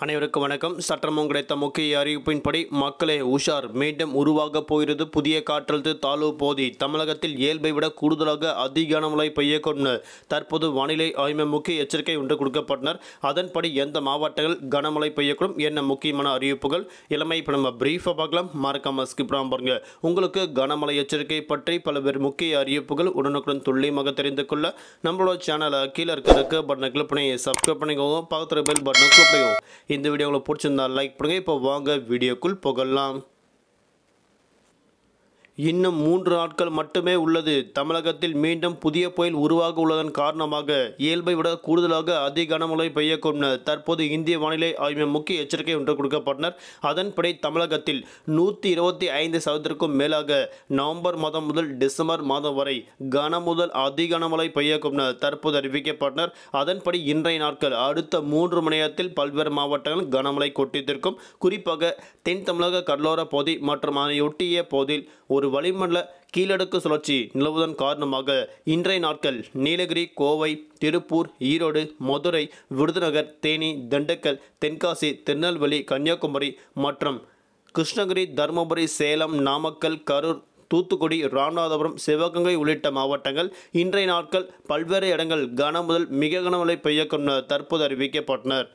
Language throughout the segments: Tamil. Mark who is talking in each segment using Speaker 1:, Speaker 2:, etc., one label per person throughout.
Speaker 1: அனைவருக்கும் வணக்கம் சற்றமும் கிடைத்த முக்கிய அறிவிப்பின்படி மக்களே உஷார் மீண்டும் உருவாக போகிறது புதிய காற்றழுத்த தாழ்வு போதி தமிழகத்தில் இயல்பை விட கூடுதலாக அதிக கனமழை பெய்யக்கூடும் தற்போது வானிலை ஆய்வு முக்கிய எச்சரிக்கை ஒன்று கொடுக்கப்பட்டனர் அதன்படி எந்த மாவட்டங்கள் கனமழை பெய்யக்கூடும் என்ன முக்கியமான அறிவிப்புகள் இளமை இப்போ நம்ம பிரீஃபாக பார்க்கலாம் மறக்காம ஸ்கிப் பண்ணாம பாருங்க உங்களுக்கு கனமழை எச்சரிக்கை பற்றி பல்வேறு முக்கிய அறிவிப்புகள் உடனுக்குடன் துல்லியமாக தெரிந்து கொள்ள நம்மளோட சேனலை கீழே இருக்கிறதுக்கு பட்டனை கிளிக் பண்ணி சப்ஸ்கிரைப் பண்ணிக்கோங்க பக்கத்தில் பெல் பட்டனை கிளிக் பண்ணிக்கோங்க இந்த வீடியோ உங்களுக்கு பிடிச்சிருந்தா லைக் பண்ணுங்க இப்போ வாங்க வீடியோக்குள் போகலாம் இன்னும் மூன்று நாட்கள் மட்டுமே உள்ளது தமிழகத்தில் மீண்டும் புதிய புயல் உருவாக உள்ளதன் காரணமாக இயல்பை விட கூடுதலாக அதிக கனமழை பெய்யக்கூடும் தற்போது இந்திய வானிலை ஆய்வு முக்கிய எச்சரிக்கை ஒன்று கொடுக்கப்பட்டனர் அதன்படி தமிழகத்தில் நூற்றி இருபத்தி ஐந்து சதவீதத்திற்கும் மேலாக நவம்பர் மாதம் முதல் டிசம்பர் மாதம் வரை கன முதல் அதிக கனமழை பெய்யக்கூடும் தற்போது அறிவிக்கப்பட்டனர் அதன்படி இன்றைய நாட்கள் அடுத்த மூன்று மணி நேரத்தில் பல்வேறு மாவட்டங்கள் கனமழை கொட்டித்திருக்கும் குறிப்பாக தென் தமிழக கடலோர பகுதி மற்றும் அதனையொட்டிய பகுதியில் ஒரு வளிமண்டல கீழடுக்கு சுழற்சி நிலவுவதன் காரணமாக இன்றைய நாட்கள் நீலகிரி கோவை திருப்பூர் ஈரோடு மதுரை விருதுநகர் தேனி திண்டுக்கல் தென்காசி திருநெல்வேலி கன்னியாகுமரி மற்றும் கிருஷ்ணகிரி தருமபுரி சேலம் நாமக்கல் கரூர் தூத்துக்குடி ராமநாதபுரம் சிவகங்கை உள்ளிட்ட மாவட்டங்கள் இன்றைய நாட்கள் பல்வேறு இடங்கள் கன முதல் மிக கனமழை பெய்யக்கூடும் தற்போது அறிவிக்கப்பட்டனர்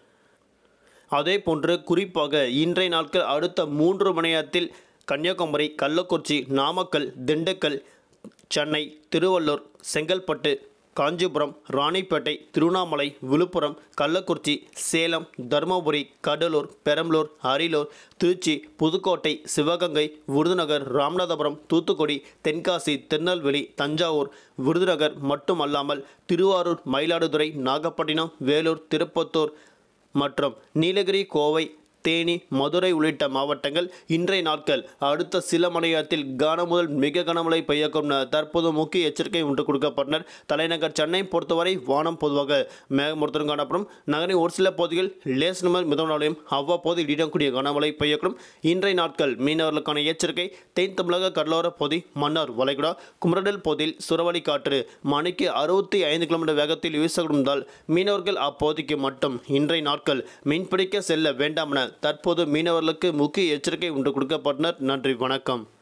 Speaker 1: அதே போன்று குறிப்பாக இன்றைய நாட்கள் அடுத்த மூன்று மணி நேரத்தில் கன்னியாகுமரி கள்ளக்குறிச்சி நாமக்கல் திண்டுக்கல் சென்னை திருவள்ளூர் செங்கல்பட்டு காஞ்சிபுரம் ராணிப்பேட்டை திருவண்ணாமலை விழுப்புரம் கள்ளக்குறிச்சி சேலம் தருமபுரி கடலூர் பெரம்பலூர் அரியலூர் திருச்சி புதுக்கோட்டை சிவகங்கை விருதுநகர் ராமநாதபுரம் தூத்துக்குடி தென்காசி திருநெல்வேலி தஞ்சாவூர் விருதுநகர் மட்டுமல்லாமல் திருவாரூர் மயிலாடுதுறை நாகப்பட்டினம் வேலூர் திருப்பத்தூர் மற்றும் நீலகிரி கோவை தேனி மதுரை உள்ளிட்ட மாவட்டங்கள் இன்றைய நாட்கள் அடுத்த சில மணி நேரத்தில் கன முதல் மிக கனமழை பெய்யக்கும் தற்போது முக்கிய எச்சரிக்கை ஒன்று கொடுக்கப்பட்டனர் தலைநகர் சென்னை பொறுத்தவரை வானம் பொதுவாக மேகமூர்த்தம் காணப்படும் நகரின் ஒரு சில பகுதிகள் லேஸ் நம்பர் மிதமாலையும் அவ்வப்போது இடிடக்கூடிய கனமழை பெய்யக்கூடும் இன்றைய நாட்கள் மீனவர்களுக்கான எச்சரிக்கை தென் தமிழக கடலோர பகுதி மன்னார் வளைகுடா குமரடல் பகுதியில் சுறவழி காற்று மணிக்கு அறுபத்தி ஐந்து கிலோமீட்டர் வேகத்தில் வீசக்கூடுவதால் மீனவர்கள் அப்பகுதிக்கு மட்டும் இன்றைய நாட்கள் மீன்பிடிக்க செல்ல வேண்டாம் என தற்போது மீனவர்களுக்கு முக்கிய எச்சரிக்கை ஒன்று கொடுக்கப்பட்டனர் நன்றி வணக்கம்